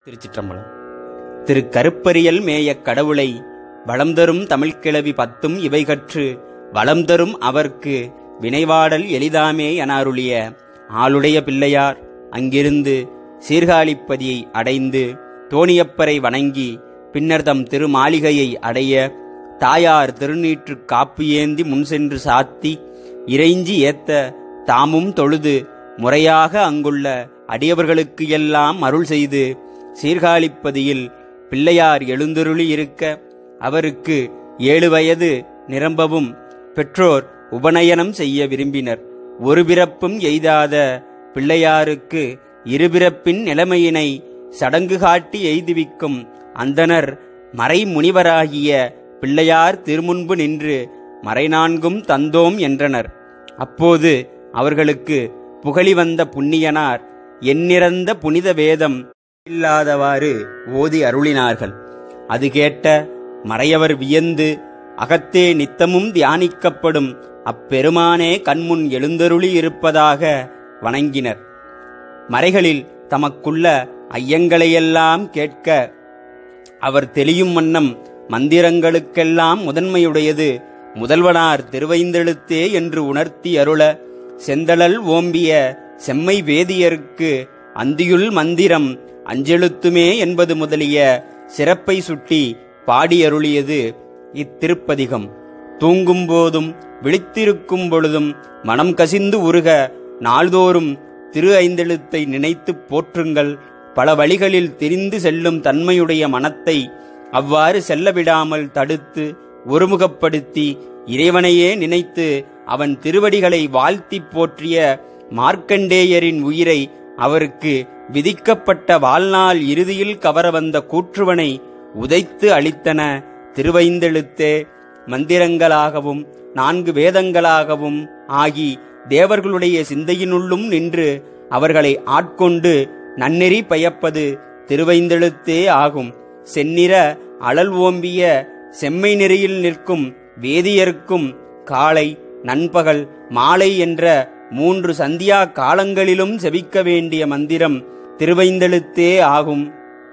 திருச்சிற்றம்பலம் திரு கருப்பரியல் மேயக் கடவுளை வளம் தரும் தமிழ்க்கிழவி பத்தும் இவை கற்று வளம் தரும் அவர்க்கு வினைவாடல் எளிதாமே என அருளிய ஆளுடைய பிள்ளையார் அங்கிருந்து சீர்காழிப்பதியை அடைந்து தோணியப்பரை வணங்கி பின்னர் தம் திருமாளிகையை அடைய தாயார் திருநீற்று காப்பு ஏந்தி முன் சென்று சாத்தி இறைஞ்சி ஏத்த தாமும் தொழுது முறையாக அங்குள்ள அடியவர்களுக்கு எல்லாம் அருள் செய்து சீர்காழிப்பதியில் பிள்ளையார் எழுந்தருளி இருக்க அவருக்கு ஏழு வயது நிரம்பவும் பெற்றோர் உபநயனம் செய்ய விரும்பினர் ஒரு பிறப்பும் எய்தாத பிள்ளையாருக்கு இருபிறப்பின் நிலைமையினை சடங்கு காட்டி எய்துவிக்கும் அந்தனர் மறைமுனிவராகிய பிள்ளையார் திருமுன்பு நின்று மறைநான்கும் தந்தோம் என்றனர் அப்போது அவர்களுக்கு புகழி வந்த புண்ணியனார் எண்ணிறந்த புனித வேதம் இல்லாதவாறு ஓதி அருளினார்கள் அது கேட்ட மறையவர் வியந்து அகத்தே நித்தமும் தியானிக்கப்படும் அப்பெருமானே கண்முன் எழுந்தருளி இருப்பதாக வணங்கினர் மறைகளில் தமக்குள்ள ஐயங்களையெல்லாம் கேட்க அவர் தெளியும் வண்ணம் மந்திரங்களுக்கெல்லாம் முதன்மையுடையது முதல்வனார் திருவைந்தெழுத்தே என்று உணர்த்தி அருள செந்தழல் ஓம்பிய செம்மை வேதியருக்கு அந்தியுள் மந்திரம் அஞ்செழுத்துமே என்பது முதலிய சிறப்பை சுட்டி பாடியருளியது இத்திருப்பதிகம் தூங்கும் போதும் விழித்திருக்கும் பொழுதும் மனம் கசிந்து உருக நாள்தோறும் திரு ஐந்தெழுத்தை நினைத்துப் போற்றுங்கள் பல வழிகளில் திரிந்து செல்லும் தன்மையுடைய மனத்தை அவ்வாறு செல்ல விடாமல் தடுத்து ஒருமுகப்படுத்தி இறைவனையே நினைத்து அவன் திருவடிகளை வாழ்த்திப் போற்றிய மார்க்கண்டேயரின் உயிரை அவருக்கு விதிக்கப்பட்ட வாழ்நாள் இறுதியில் கவர வந்த கூற்றுவனை உதைத்து அளித்தன திருவைந்தெழுத்தே மந்திரங்களாகவும் நான்கு வேதங்களாகவும் ஆகி தேவர்களுடைய சிந்தையினுள்ளும் நின்று அவர்களை ஆட்கொண்டு நன்னெறி பயப்பது திருவைந்தெழுத்தே ஆகும் செந்நிற அழல் ஓம்பிய செம்மை நெறியில் நிற்கும் வேதியருக்கும் காலை நண்பகல் மாலை என்ற மூன்று சந்தியா காலங்களிலும் செபிக்க வேண்டிய மந்திரம் திருவைந்தெழுத்தே ஆகும்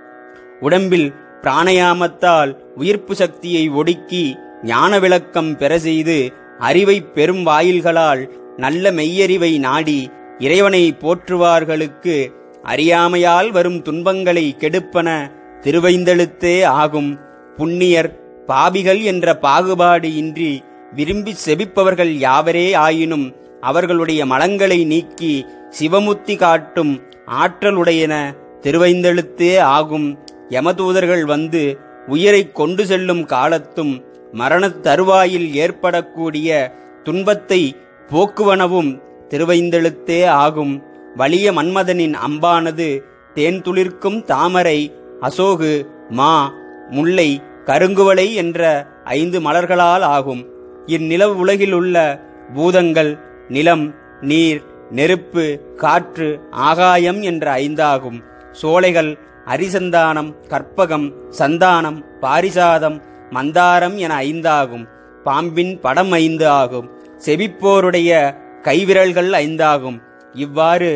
உடம்பில் பிராணயாமத்தால் உயிர்ப்பு சக்தியை ஒடுக்கி ஞான விளக்கம் பெற செய்து அறிவை பெரும் வாயில்களால் நல்ல மெய்யறிவை நாடி இறைவனை போற்றுவார்களுக்கு அறியாமையால் வரும் துன்பங்களை கெடுப்பன திருவைந்தெழுத்தே ஆகும் புண்ணியர் பாபிகள் என்ற பாகுபாடு இன்றி விரும்பி செபிப்பவர்கள் யாவரே ஆயினும் அவர்களுடைய மலங்களை நீக்கி சிவமுத்தி காட்டும் ஆற்றலுடையன திருவைந்தெழுத்தே ஆகும் யமதூதர்கள் வந்து உயிரை கொண்டு செல்லும் காலத்தும் மரணத் தருவாயில் ஏற்படக்கூடிய துன்பத்தை போக்குவனவும் திருவைந்தெழுத்தே ஆகும் வலிய மன்மதனின் அம்பானது தேன் துளிர்க்கும் தாமரை அசோகு மா முல்லை கருங்குவளை என்ற ஐந்து மலர்களால் ஆகும் இந்நிலவு உலகில் உள்ள பூதங்கள் நிலம் நீர் நெருப்பு காற்று ஆகாயம் என்ற ஐந்தாகும் சோலைகள் அரிசந்தானம் கற்பகம் சந்தானம் பாரிசாதம் மந்தாரம் என ஐந்தாகும் பாம்பின் படம் ஐந்து ஆகும் செபிப்போருடைய கைவிரல்கள் ஐந்தாகும் இவ்வாறு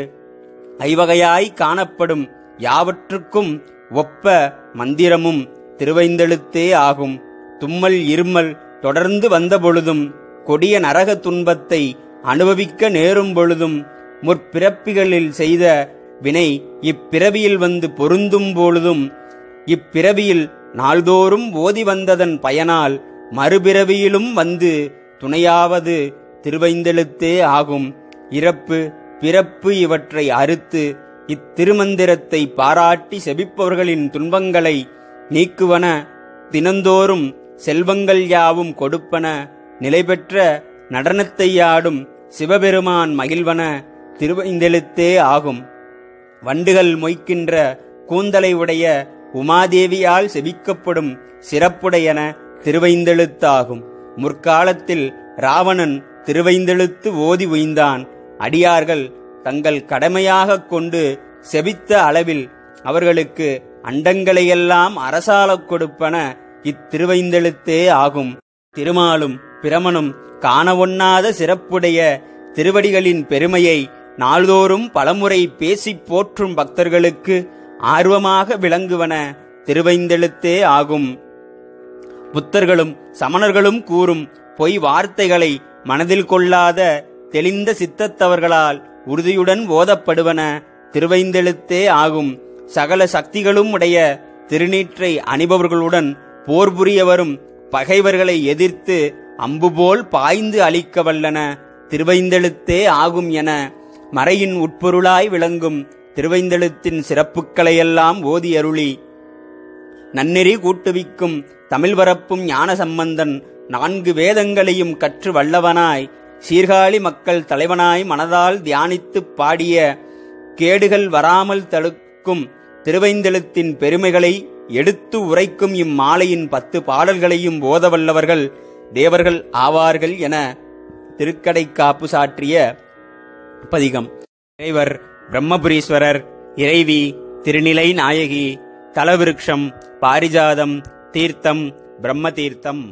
ஐவகையாய் காணப்படும் யாவற்றுக்கும் ஒப்ப மந்திரமும் திருவைந்தெழுத்தே ஆகும் தும்மல் இருமல் தொடர்ந்து வந்த பொழுதும் கொடிய நரக துன்பத்தை அனுபவிக்க நேரும் பொழுதும் முற்பிறப்பிகளில் செய்த வினை இப்பிறவியில் வந்து பொருந்தும் பொழுதும் இப்பிறவியில் நாள்தோறும் ஓதி வந்ததன் பயனால் மறுபிறவியிலும் வந்து துணையாவது திருவைந்தெழுத்தே ஆகும் இறப்பு பிறப்பு இவற்றை அறுத்து இத்திருமந்திரத்தை பாராட்டி செபிப்பவர்களின் துன்பங்களை நீக்குவன தினந்தோறும் செல்வங்கள் யாவும் கொடுப்பன நிலைபெற்ற நடனத்தையாடும் சிவபெருமான் மகிழ்வன திருவைந்தெழுத்தே ஆகும் வண்டுகள் மொய்க்கின்ற கூந்தலை உடைய உமாதேவியால் செபிக்கப்படும் சிறப்புடையன திருவைந்தெழுத்தாகும் முற்காலத்தில் ராவணன் திருவைந்தெழுத்து ஓதி உய்ந்தான் அடியார்கள் தங்கள் கடமையாகக் கொண்டு செபித்த அளவில் அவர்களுக்கு அண்டங்களையெல்லாம் அரசாலக் கொடுப்பன இத்திருவைந்தெழுத்தே ஆகும் திருமாலும் பிரமனும் காண ஒண்ணாத சிறப்புடைய திருவடிகளின் பெருமையை நாள்தோறும் பலமுறை பேசிப் போற்றும் பக்தர்களுக்கு ஆர்வமாக விளங்குவன திருவைந்தெழுத்தே ஆகும் புத்தர்களும் சமணர்களும் கூறும் பொய் வார்த்தைகளை மனதில் கொள்ளாத தெளிந்த சித்தத்தவர்களால் உறுதியுடன் ஓதப்படுவன திருவைந்தெழுத்தே ஆகும் சகல சக்திகளும் உடைய திருநீற்றை அணிபவர்களுடன் போர் புரிய வரும் பகைவர்களை எதிர்த்து அம்புபோல் பாய்ந்து அழிக்க வல்லன திருவைந்தெழுத்தே ஆகும் என மறையின் உட்பொருளாய் விளங்கும் திருவைந்தெழுத்தின் சிறப்புக்களையெல்லாம் ஓதி அருளி நன்னெறி கூட்டுவிக்கும் தமிழ் வரப்பும் ஞான சம்பந்தன் நான்கு வேதங்களையும் கற்று வல்லவனாய் சீர்காழி மக்கள் தலைவனாய் மனதால் தியானித்துப் பாடிய கேடுகள் வராமல் தடுக்கும் திருவைந்தெழுத்தின் பெருமைகளை எடுத்து உரைக்கும் இம்மாலையின் பத்து பாடல்களையும் ஓதவல்லவர்கள் தேவர்கள் ஆவார்கள் என திருக்கடைக்காப்பு சாற்றிய பதிகம் இறைவர் பிரம்மபுரீஸ்வரர் இறைவி திருநிலை நாயகி தலவிருக்ஷம் பாரிஜாதம் தீர்த்தம் பிரம்ம தீர்த்தம்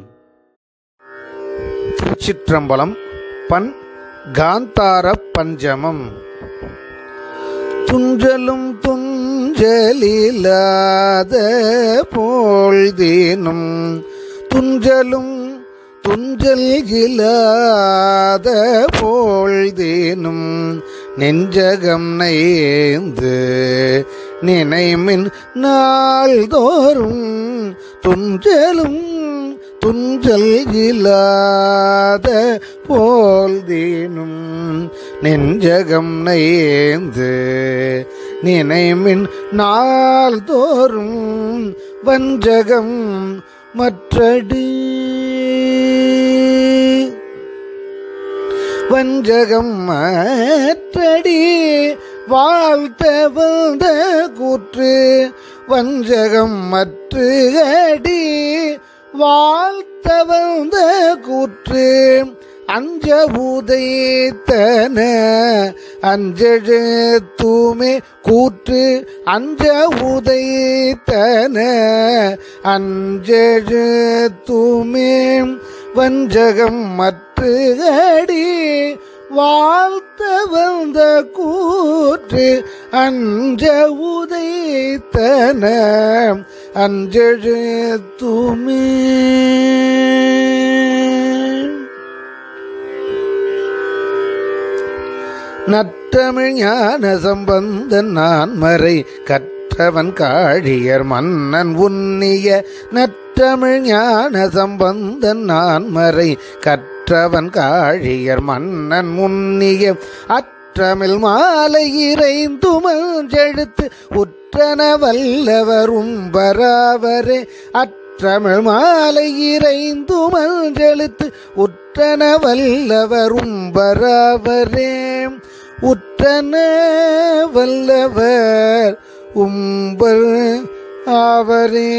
திருச்சிற்றம்பலம் பண் காந்தார பஞ்சமம் துஞ்சலும் துஞ்சலில்லாத போழ்தீனும் துஞ்சலும் துஞ்சல் இல்லாத போழ்தீனும் நெஞ்சகம் நைந்து நினைமின் நாள்தோறும் துஞ்சலும் துஞ்சல் இல்லாத போல்தீனும் நெஞ்சகம் நைந்து நினைமின் நாள்தோறும் வஞ்சகம் மற்றடி வஞ்சகம் மற்றடி வாழ்த்த வந்த கூற்று வஞ்சகம் மற்று அடி வாழ்த்த வந்த கூற்று அஞ்ச உதைத்தன அஞ்சழு தூமே கூற்று அஞ்ச உதைத்தன அஞ்சழு தூமே வஞ்சகம் மற்று அடி வாழ்த்த வந்த கூற்று அஞ்ச உதைத்தன அஞ்சழு தூமே நற்றமிழ் ஞான சம்பந்தன் நான் மறை கற்றவன் காழியர் மன்னன் உன்னிய நற்றமிழ் ஞான சம்பந்தன் நான் மறை கற்றவன் காழியர் மன்னன் முன்னிய அற்றமிழ் மாலை இறைந்துமஞ்செழுத்து உற்றன வல்லவரும் வராவரே அற்றமிழ் மாலை இறைந்துமஞ்செழுத்து உற்றன வல்லவரும் வராவரே உற்றன வல்லவர் உம்பர் அவரே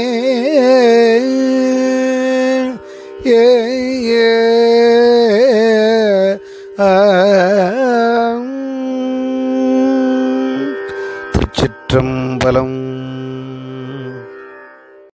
ஏ ஏ ஆம். திருச்சிற்றம்பலம்